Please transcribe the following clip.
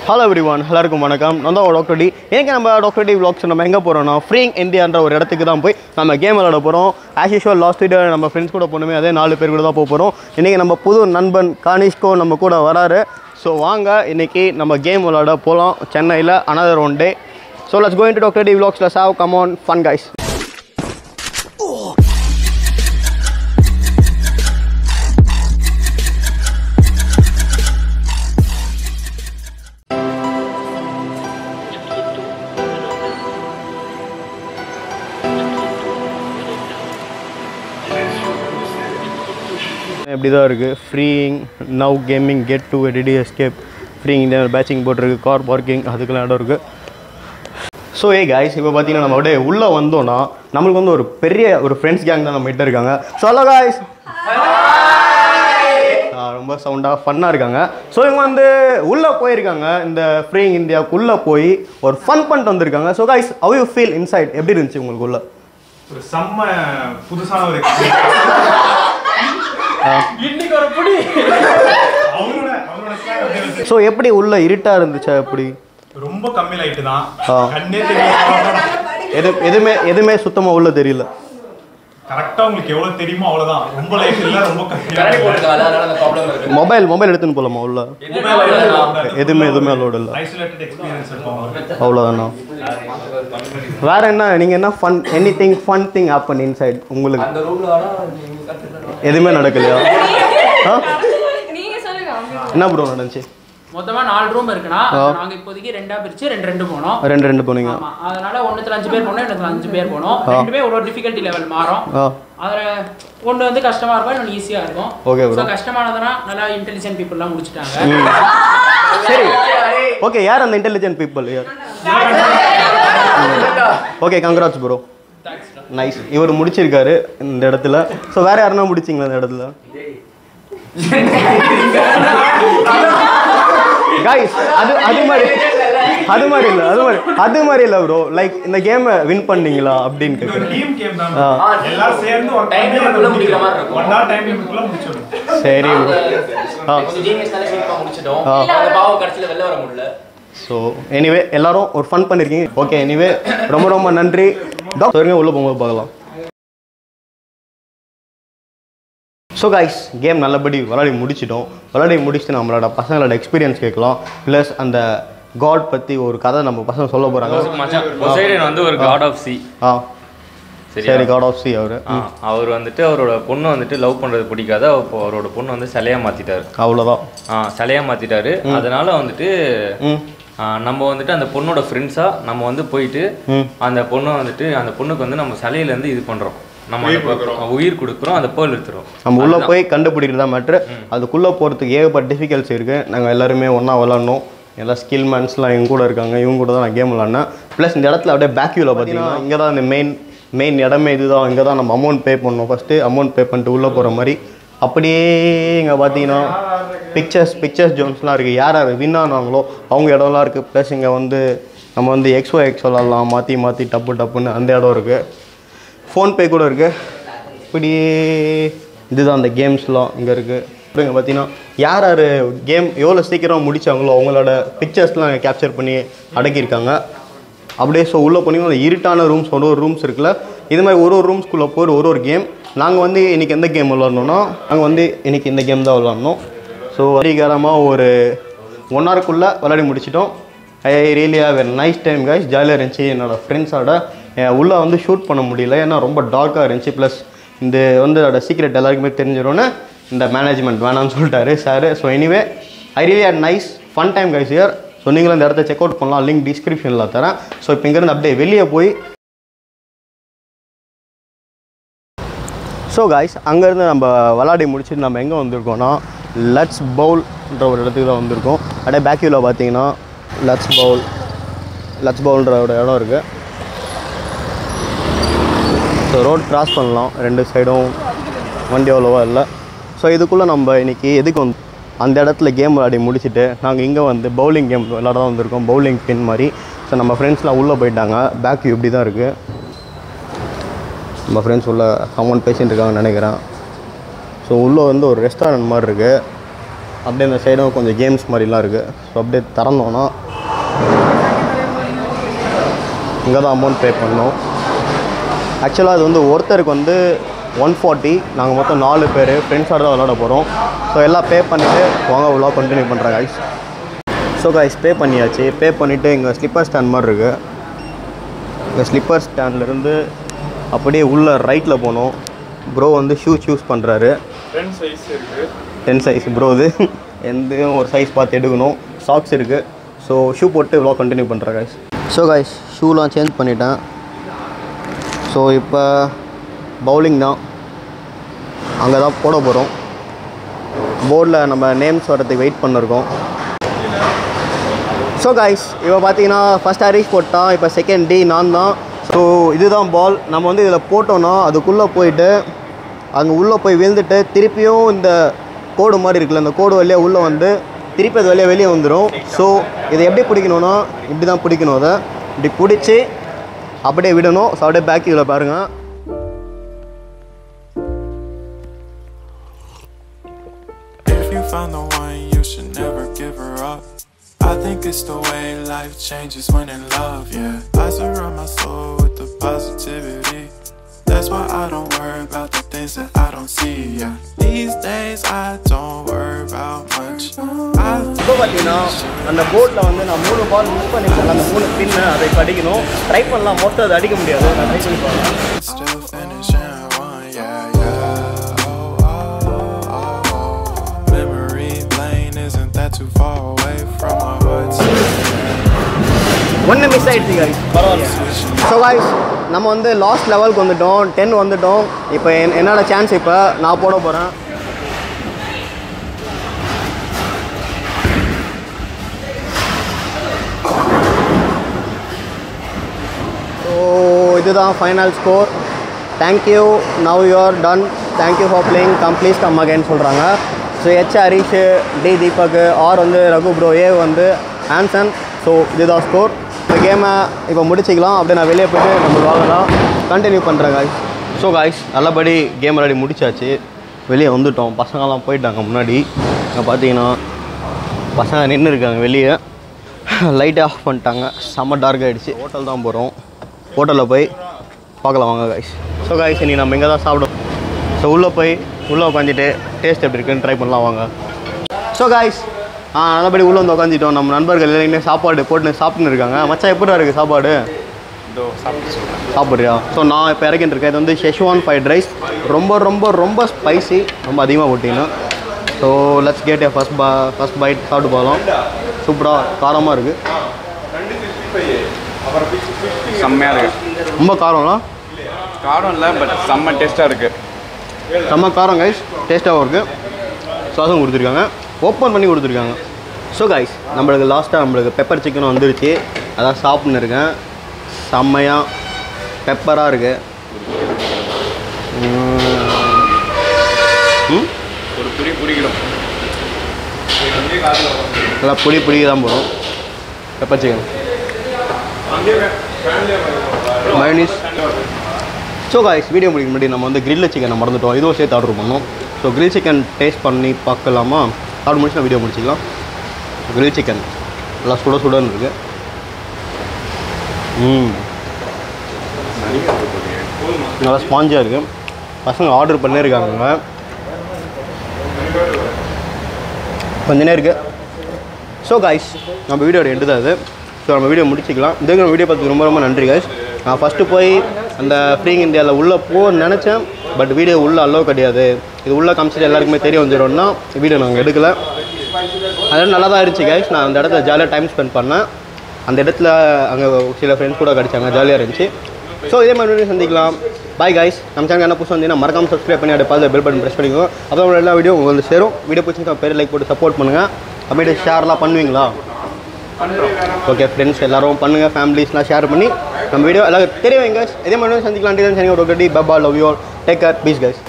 Hello every one எல்லாருக்கும் வணக்கம் நான் தான் டாக்டர் டி எனக்கு நம்ம டாக்டர் டி vlogs நம்ம எங்கே போகிறோம்னா ஃப்ரீங் இந்தியான்ற ஒரு இடத்துக்கு தான் போய் நம்ம கேம் விளாட போகிறோம் ஆஸ் யூஷுவல் லாஸ்ட் வீடியோ நம்ம ஃப்ரெண்ட்ஸ் கூட போகணுமே அதே நாலு பேர் கூட தான் போக போகிறோம் இன்றைக்கி நம்ம புது நண்பன் கானிஷ்கோ நம்ம கூட வராரு ஸோ வாங்க இன்றைக்கி நம்ம கேம் விளாட போகலாம் சென்னையில் another one day so let's going to doctor D vlogs let's have come on fun guys இப்படி தான் இருக்குது freeing now gaming get to எடிடி எஸ்கேப் ஃப்ரீங் இந்த பேச்சிங் போட்டிருக்கு கார் பார்க்கிங் அதுக்கெல்லாம் இடம் இருக்குது ஸோ ஏ காய்ஸ் இப்போ பார்த்தீங்கன்னா நம்ம அப்படியே உள்ளே வந்தோன்னா நம்மளுக்கு வந்து ஒரு பெரிய ஒரு ஃப்ரெண்ட்ஸ் கேங் தான் நம்ம கிட்ட இருக்காங்க ஸோ ஹலோ காய்ஸ் ரொம்ப சவுண்டாக ஃபன்னாக இருக்காங்க ஸோ இவங்க வந்து உள்ளே போயிருக்காங்க இந்த ஃப்ரீங் இந்தியாவுக்குள்ளே போய் ஒரு ஃபன் பண்ணிட்டு வந்திருக்காங்க so guys how you feel inside எப்படி இருந்துச்சு உங்களுக்கு உள்ள ஒரு செம்ம புதுசான ஒரு experience. இன்னைக்கு ஒரு புடி அவனோட அவனோட slang அப்படியே வந்து ஸோ எப்படி உள்ள இருட்டாக இருந்துச்சா எப்படி ரொம்ப கம்மி லைட் தான் ஆ. கண்ணே தெரியல எது எதுவுமே எதுவுமே சுத்தமாக உள்ள தெரியல கரெக்டா உங்களுக்கு எவ்வளவு தெரியுமோ அவ்வளவுதான் ரொம்ப லைட் இல்ல ரொம்ப கரடி கம்மியா போட்டுருக்காங்க அதனால அந்த ப்ராப்ளம் இருக்கு மொபைல் மொபைல் எடுத்துன்னு போகலாமா உள்ள எதுவுமே எதுவுமே allowed இல்ல. ஐசோலேட்டட் எக்ஸ்பீரியன்ஸ் இருக்கும் அவ்வளோதானா வேற என்ன நீங்கள் என்ன fun any thing fun thing happen inside உங்களுக்கு அந்த ரூம்ல ஆனா நீங்க கத்துக்கலாம். எதுவுமே நடக்கலையா ஆ நீங்க சொல்லுங்க அவங்க என்ன ப்ரோ நடந்துச்சு மொத்தமா நாலு ரூம் இருக்குன்னா ஆ. நாங்க இப்போதைக்கு ரெண்டா பிரிச்சு ரெண்டு ரெண்டு போனோம் ரெண்டு ரெண்டு போனீங்க ஆமா அதனால ஒண்ணுத்துல அஞ்சு பேர் போனோம் இன்னொத்துல அஞ்சு பேர் போனோம் ஆ. ரெண்டுமே ஒரு ஒரு டிஃபிகல்ட்டி லெவல் மாறும் ஆ அதுல ஒண்ணு வந்து கஷ்டமா இருக்கும் இன்னொன்று ஈஸியா இருக்கும் Okay, bro. ஸோ கஷ்டமானதுனா நல்லா இன்டெலிஜென்ட் பீப்புள்லாம் முடிச்சிட்டாங்க சரி ஓகே யார் அந்த இன்டெலிஜென்ட் பீப்புள் யார் ஓகே கங்க்ராட்ஸ் ப்ரோ நைஸ் இவர் முடிச்சிருக்காரு இந்த இடத்துல ஸோ வேற யாருன்னா முடிச்சிங்களா இந்த இடத்துல கைஸ் அது அது மாதிரி அது மாதிரி இல்லை அது மாதிரி அது மாதிரி இல்லை ப்ரோ லைக் இந்த கேமை வின் பண்ணீங்களா அப்படின்னு கேட்குறேன் டீம் கேம் தான் ஆ. எல்லாரும் சேர்ந்து ஒரு Time limit குள்ள முடிக்கிற மாதிரி இருக்கும். ஒன் ஹவர் டைம் லிமிட்குள்ள முடிச்சிடணும் சரி ப்ரோ ஆ கொஞ்சம் genius தானே சீக்கிரமா முடிச்சிட்டோம் ஆ. அந்த பாவம் கடைசியில வெளில வர முடியல ஸோ எனிவே எல்லாரும் ஒரு ஃபன் பண்ணியிருக்கீங்க ஓகே எனிவே ரொம்ப ரொம்ப நன்றி டாக்டர் உள்ளே போகும்போது பார்க்கலாம் ஸோ கைஸ் கேம் நல்லபடி விளையாடி முடிச்சிட்டோம் விளையாடி முடிச்சுட்டு நம்மளோட பசங்களோட எக்ஸ்பீரியன்ஸ் கேட்கலாம் ப்ளஸ் அந்த காட் பற்றி ஒரு கதை நம்ம பசங்க சொல்ல போகிறாங்க மச்சான் பொசைடன் வந்து ஒரு காட் ஆஃப் சி ஆ சரியா? சரி காட் ஆஃப் சி அவர் அவர் வந்துட்டு அவரோட பொண்ணு வந்துட்டு லவ் பண்றது பிடிக்காத அப்போ அவரோட பொண்ணு வந்து சிலையா மாத்திட்டாரு அவ்வளோதான் ஆ சிலையா மாத்திட்டாரு அதனால வந்துட்டு ம் ஆ, நம்ம வந்துட்டு அந்த பொண்ணோட ஃப்ரெண்ட்ஸா நம்ம வந்து போயிட்டு ம். அந்த பொண்ணை வந்துட்டு அந்த பொண்ணுக்கு வந்து நம்ம சிலையில இருந்து இது பண்றோம் நம்ம அந்த பொ- உயிர் கொடுக்குறோம் அந்த பேர்ல் எடுத்துறோம் நம்ம உள்ளே போய் கண்டுபிடிக்கிறது தான் மேட்ரு அதுக்குள்ளே போகிறதுக்கு ஏகப்பட்ட டிஃபிகல்ட்ஸ் இருக்குது நாங்கள் எல்லாருமே ஒன்றா விளாட்னோம் எல்லா ஸ்கில் மேன்ஸ்லாம் எங்க கூட இருக்காங்க இவங்க கூட தான் நான் கேம் விளாட்னேன் ப்ளஸ் இந்த இடத்துல அப்படியே பேக்யூவில் பார்த்தீங்கன்னா இங்கே தான் இந்த மெயின் மெயின் இடமே இதுதான் இங்கே தான் நம்ம அமௌண்ட் பே பண்ணோம் ஃபஸ்ட்டு அமௌண்ட் பே பண்ணிட்டு உள்ளே போகிற மாதிரி அப்படியே இங்கே பார்த்தீங்கன்னா பிக்சர்ஸ் பிக்சர்ஸ் ஜோன்ஸ்லாம் இருக்குது யார் யார் வின் ஆனாங்களோ அவங்க இடம்லாம் இருக்குது ப்ளஸ் இங்கே வந்து நம்ம வந்து எக்ஸ்ஓ எக்ஸ் விளாட்லாம் மாற்றி மாற்றி டப்பு டப்புன்னு அந்த இடம் இருக்குது ஃபோன்பே கூட இருக்குது இப்படியே இதுதான் அந்த கேம்ஸ்லாம் இங்கே இருக்குது இங்கே பார்த்தீங்கன்னா யார் யார் கேம் எவ்வளோ சீக்கிரம் முடிச்சாங்களோ அவங்களோட பிக்சர்ஸ்லாம் கேப்சர் பண்ணி அடக்கியிருக்காங்க அப்படியே ஸோ உள்ளே போனீங்கன்னா அந்த இருட்டான ரூம்ஸ் ஒரு ஒரு ரூம்ஸ் இருக்குல்ல இது மாதிரி ஒரு ஒரு ரூம்ஸ்குள்ளே போகிற ஒரு ஒரு கேம் நாங்கள் வந்து இன்றைக்கி எந்த கேம் விளாட்னோன்னா நாங்கள் வந்து இன்றைக்கி இந்த கேம் தான் விளாட்னோம் ஸோ வெற்றிகரமாக ஒரு ஒன் ஹவருக்குள்ளே விளையாடி முடிச்சிட்டோம் I really have a nice time guys ஜாலியாக இருந்துச்சு என்னோடய ஃப்ரெண்ட்ஸோட உள்ளே வந்து ஷூட் பண்ண முடியல ஏன்னா ரொம்ப டார்க்காக இருந்துச்சு ப்ளஸ் இந்த வந்து அதோட சீக்ரெட் எல்லாருக்குமே தெரிஞ்சிடும்னு இந்த மேனேஜ்மெண்ட் வேணாம்னு சொல்லிட்டாரு sir so anyway I really had nice fun time guys here so நீங்களும் இந்த இடத்த செக் அவுட் பண்ணலாம் லிங்க் டிஸ்கிரிப்ஷனில் தரேன் ஸோ இப்போ இங்கேருந்து அப்படியே வெளியே போய் ஸோ காய்ஸ் அங்கேருந்து நம்ம விளாடி முடிச்சுட்டு நம்ம எங்கே வந்திருக்கோம்னா லட்ஸ் பவுல்ன்ற ஒரு இடத்துக்கு தான் வந்திருக்கோம் அப்படியே பேக்யூவில் பார்த்தீங்கன்னா லட்ஸ் பவுல் லட்ஸ் பவுல்ன்ற ஒரு இடம் இருக்குது ஸோ ரோட் கிராஸ் பண்ணலாம் ரெண்டு சைடும் வண்டி அவ்வளோவா இல்லை ஸோ இதுக்குள்ளே நம்ம இன்றைக்கி எதுக்கு வந்து அந்த இடத்துல கேம் விளையாடி முடிச்சுட்டு நாங்கள் இங்கே வந்து பவுலிங் கேம் விளாட தான் வந்திருக்கோம் பவுலிங் பின் மாதிரி ஸோ நம்ம ஃப்ரெண்ட்ஸ்லாம் உள்ளே போயிட்டாங்க பேக் இப்படி தான் இருக்குது நம்ம ஃப்ரெண்ட்ஸ் உள்ள அமௌண்ட் பேசிட்டு இருக்காங்கன்னு நினைக்கிறேன் ஸோ உள்ளே வந்து ஒரு ரெஸ்டாரண்ட் மாதிரி இருக்குது அப்படியே இந்த சைடும் கொஞ்சம் கேம்ஸ் மாதிரிலாம் இருக்குது ஸோ அப்படியே திறந்தோன்னா இங்கே தான் அமௌண்ட் பே பண்ணோம் ஆக்சுவலாக அது வந்து ஒருத்தருக்கு வந்து ஒன் ஃபார்ட்டி நாங்கள் மொத்தம் நாலு பேர் ஃப்ரெண்ட்ஸோட தான் விளாட போகிறோம் ஸோ எல்லாம் பே பண்ணிவிட்டு வாங்க உள்ள கண்டினியூ பண்ணுறேன் கைஸ் ஸோ கைஸ் பே பண்ணியாச்சு பே பண்ணிவிட்டு இங்கே ஸ்லிப்பர் ஸ்டாண்ட் மாதிரி இருக்குது இந்த ஸ்லிப்பர் ஸ்டாண்ட்லேருந்து அப்படியே உள்ள ரைட்டில் போனோம் ப்ரோ வந்து ஷூ சூஸ் பண்ணுறாரு டென் சைஸ் இருக்கு டென் சைஸ் ப்ரோ இது எந்த ஒரு சைஸ் பார்த்து எடுக்கணும் சாக்ஸ் இருக்குது ஸோ ஷூ போட்டு இவ்வளோ கண்டினியூ பண்ணுறேன் கைஸ் ஸோ கைஸ் ஷூலாம் சேஞ்ச் பண்ணிட்டேன் ஸோ இப்போ பவுலிங் தான் அங்கே தான் போட போகிறோம் போர்டில் நம்ம நேம்ஸ் வரதுக்கு வெயிட் பண்ணிருக்கோம் ஸோ கைஸ் இப்போ பார்த்தீங்கன்னா ஃபஸ்ட் ஹரிஷ் போட்டான் இப்போ செகண்ட் டி நான் தான் ஸோ இதுதான் பால் நம்ம வந்து இதில் போட்டோன்னா அதுக்குள்ளே போயிட்டு அங்கே உள்ளே போய் விழுந்துட்டு திருப்பியும் இந்த கோடு மாதிரி இருக்குல்ல அந்த கோடு வழியாக உள்ளே வந்து திருப்பி அது வழியாக வெளியே வந்துடும் ஸோ இதை எப்படி பிடிக்கணும்னா இப்படி தான் பிடிக்கணும் அதை இப்படி பிடிச்சி அப்படியே விடணும் ஸோ அப்படியே பேக் இதில் பாருங்கள் If you find the one, you should never give her up. I think it's the way life changes when in love, yeah. I surround my soul with the positivity. That's why I don't worry about the things that I don't see, yeah. These days I don't worry about much. I இப்போ பார்த்தீங்கன்னா அந்த போர்டில் வந்து நான் மூணு பால் miss பண்ணிருக்கேன் அந்த மூணு பின்னு அதை இப்போ அடிக்கணும் ட்ரை பண்ணலாம் மொத்தம் அதை அடிக்க முடியாது நான் ட்ரை பண்ணி பார்க்குறேன் still finishing one, yeah, yeah. Oh, oh, oh, oh. Memory lane isn't that too far away from my heart. ஒன்று மிஸ் ஆயிடுச்சு guys பரவாயில்ல ஸோ guys நம்ம வந்து லாஸ்ட் லெவலுக்கு வந்துட்டோம் டென் வந்துட்டோம் இப்போ என் என்னோட சான்ஸ் இப்போ நான் போட போகிறேன் ஸோ இதுதான் final score thank you now you're done thank you for playing complete come again சொல்கிறாங்க so H Harish D Deepak R வந்து ரகு ப்ரோ ஏ வந்து ஆன்சன் ஸோ இதுதான் ஸ்கோர் இந்த கேமை இப்போ முடிச்சிக்கலாம் அப்படியே நான் வெளியே போயிட்டு நம்ம வாங்கலாம் கண்டினியூ பண்ணுறேன் காய்ஸ் ஸோ காய்ஸ் நல்லபடி கேம் விளையாடி முடிச்சாச்சு வெளியே வந்துட்டோம் பசங்கள்லாம் போயிட்டாங்க முன்னாடி இங்கே பார்த்தீங்கன்னா பசங்க நின்று இருக்காங்க வெளியே லைட்டை ஆஃப் பண்ணிட்டாங்க செம்ம டார்க் ஆகிடுச்சு ஹோட்டல் தான் போகிறோம் ஹோட்டலில் போய் பார்க்கலாம் வாங்க காய்ஸ் ஸோ காய்ஸ் இன்றைக்கி நம்ம இங்கே தான் சாப்பிடும் ஸோ உள்ளே போய் உள்ளே உட்காந்துட்டு டேஸ்ட் எப்படி இருக்குன்னு ட்ரை பண்ணலாம் வாங்க ஸோ காய்ஸ் ஆ நல்லபடி உள்ளே வந்து உட்காந்துட்டோம் நம்ம நண்பர்கள் எல்லாருமே சாப்பாடு போட்டு சாப்பிட்டுன்னு இருக்காங்க மச்சான் எப்படி இருக்குது சாப்பாடு சாப்பிட்றியா ஸோ நான் இப்போ இறக்கிட்டு இருக்கேன் இது வந்து ஷெஷ்வான் ஃப்ரைட் ரைஸ் ரொம்ப ரொம்ப ரொம்ப ஸ்பைசி ரொம்ப அதிகமாக போட்டிங்கன்னா so let's get a first பா ஃபஸ்ட் பைட் சாப்பிட்டு போகலாம் சூப்பராக காரமாக இருக்குது செம்மையாக இருக்கு ரொம்ப காரம்லாம் காரம் இல்லை பட் செம்ம டேஸ்ட்டாக இருக்கு செம்ம காரம் கைஸ் டேஸ்ட்டாகவும் இருக்குது சாஸும் கொடுத்துருக்காங்க ஓப்பன் பண்ணி கொடுத்துருக்காங்க ஸோ கைஸ் நம்மளுக்கு லாஸ்ட்டாக நம்மளுக்கு பெப்பர் சிக்கன் வந்துருச்சு அதான் சாப்பிட்னு இருக்கேன் செம்மையாக பெப்பராக இருக்கு ம் ஒரு புரி பிடிக்கணும் நல்லா பொடி பொடி தான் போடும் pepper chicken mayonnaise so guys video முடிக்க முன்னாடி நம்ம வந்து கிரில் சிக்கனை மறந்துட்டோம் இதுவும் சேர்த்து ஆர்டர் பண்ணோம் ஸோ கிரில் சிக்கன் டேஸ்ட் பண்ணி பார்க்கலாமா ஆர்டர் முடிச்சு வீடியோ முடிச்சிக்கலாம் கிரில் சிக்கன் நல்லா சுட சுடன்னு இருக்கு ம் நல்லா ஸ்பாஞ்சாக இருக்குது பசங்க ஆர்டர் பண்ணியிருக்காங்க கொஞ்ச நேரம் இருக்குது ஸோ காய்ஸ் நம்ம வீடியோட எண்டு தான் இது ஸோ நம்ம வீடியோ முடிச்சிக்கலாம் இதுக்கு நம்ம வீடியோ பார்த்து ரொம்ப ரொம்ப நன்றி காய்ஸ் நான் ஃபஸ்ட்டு போய் அந்த ஃப்ரீங் இந்தியாவில் உள்ளே போகணும்னு நினச்சேன் பட் வீடியோ உள்ளே அலோவ் கிடையாது இது உள்ளே காமிச்சிட்டு எல்லாருக்குமே தெரிய வந்துடும்னா வீடியோ நாங்கள் எடுக்கலை அதெல்லாம் நல்லா தான் இருந்துச்சு கைஸ் நான் அந்த இடத்துல ஜாலியாக டைம் ஸ்பெண்ட் பண்ணேன் அந்த இடத்துல அங்கே சில ஃப்ரெண்ட்ஸ் கூட கிடச்சாங்க ஜாலியாக இருந்துச்சு ஸோ இதே மாதிரி வீடியோ சந்திக்கலாம் பாய் கைஸ் நம்ம சேனல் என்ன புதுசு வந்தீங்கன்னா மறக்காம சப்ஸ்கிரைப் பண்ணி அப்படியே பார்த்து பெல் பட்டன் ப்ரெஸ் பண்ணிக்கோங்க அப்புறம் எல்லா வீடியோ உங்களுக்கு சேரும் வீடியோ பிடிச்சிருக்கா பேர் லைக் போட்டு சப்போர்ட் பண்ணுங்கள் அப்படியே ஷேர்லாம் பண்ணுவீங்களா ஓகே ஃப்ரெண்ட்ஸ் எல்லாரும் பண்ணுங்கள் ஃபேமிலிஸ்லாம் ஷேர் பண்ணி நம்ம வீடியோ எல்லாரும் தெரியும் guys இதே மாதிரி சந்திக்கலாம் சனி ஒரு கட்டி பபா love you all take care peace guys